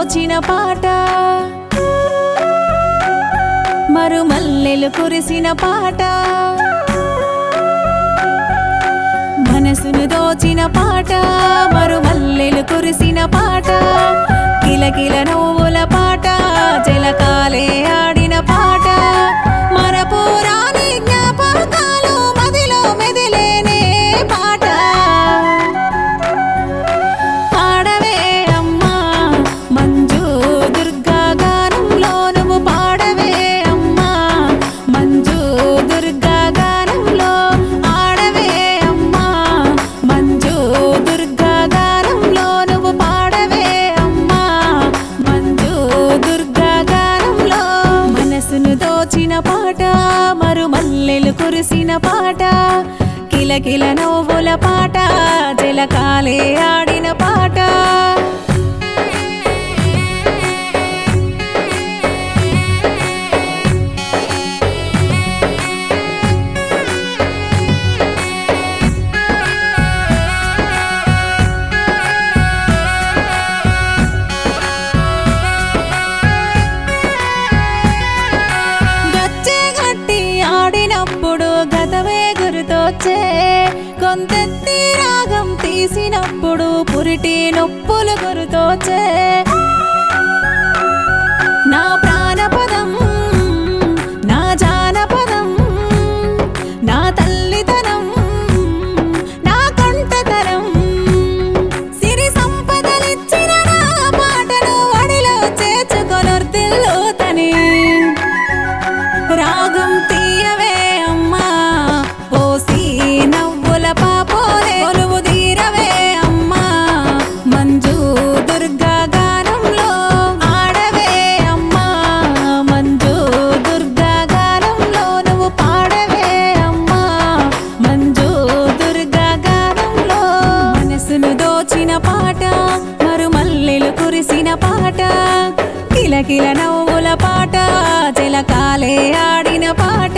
దోచిన పాట మరుమల్లెలు కురిసిన పాట మనసును దోచిన పాట మరుమల్లెలు కురిసిన పాట కిలకిల నవ్వుల పాట జలకాలే ఆడిన పాట మన పురాణి జ్ఞాపకాలు మదిలో మెదిలేనే పాట పాడవే అమ్మా మంజు దుర్గా గానంలో నువ్వు పాడవే అమ్మా మంజు దుర్గా గానంలో ఆడవే అమ్మా మంజు దుర్గా గానంలో నువ్వు పాడవే అమ్మా మంజు దుర్గా గానంలో మనసును దోచిన పాట మరుమల్లెలు కురిసిన పాట కిలకిల నవ్వుల పాట జలకాలే ఆడిన పాట గచ్చే గట్టి ఆడినప్పుడు గతమే గుర్తొచ్చే కొంతెత్తి రాగం తీసినప్పుడు పురిటి నొప్పులు గుర్తొచ్చే నా ప్రాణపదం నా జానపదం నా తల్లితనం నా కంటతరం సిరి సంపదలిచ్చిన నా పాటను వడిలో చేర్చుకొనొర్దిల్లు తని రాగం తీయవే అమ్మా పోసి నవ్వుల పాపోలే కొలువు తీరవే అమ్మా మంజు దుర్గా గానంలో ఆడవే అమ్మా మంజు దుర్గా గానంలో నువ్వు పాడవే అమ్మా మంజు దుర్గా గానంలో మనసును దోచిన పాట మరుమల్లెలు కురిసిన పాట కిలకిల నవ్వుల పాట జలకాలే ఆడిన పాట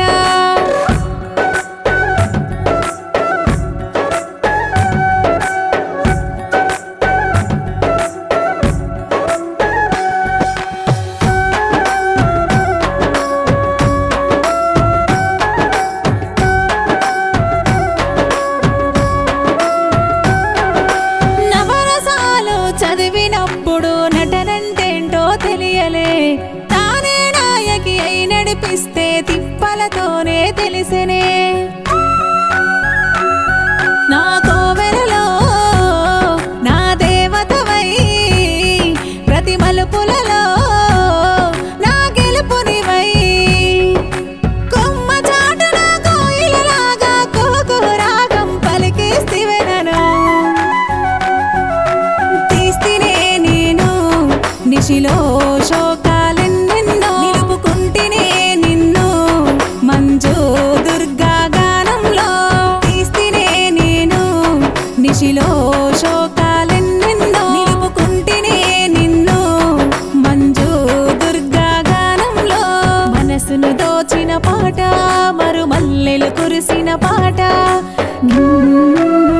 నవరసాలు చదివినప్పుడు నటనంటేంటో తెలియలే తానే నాయకి అయి నడిపిస్తే తిప్పలతోనే తెలిసెనే నా కోవెలలో నా దేవతవై ప్రతి మలుపులలో నా గెలుపునివై కొమ్మ చాటున కోయిలలాగా కుహు రాగం పలికిస్తివే నన్ను తీస్తినే నేను నిశిలో శోకాలెన్నెన్నో నిలుపుకుంటినే నిన్ను మంజు దుర్గా గానంలో తీస్తినే నేను నిశిలో శోకాలెన్నెన్నో నిలుపుకుంటినే నిన్ను మంజు దుర్గా గానంలో మనసును దోచిన పాట మరుమల్లెలు కురిసిన పాట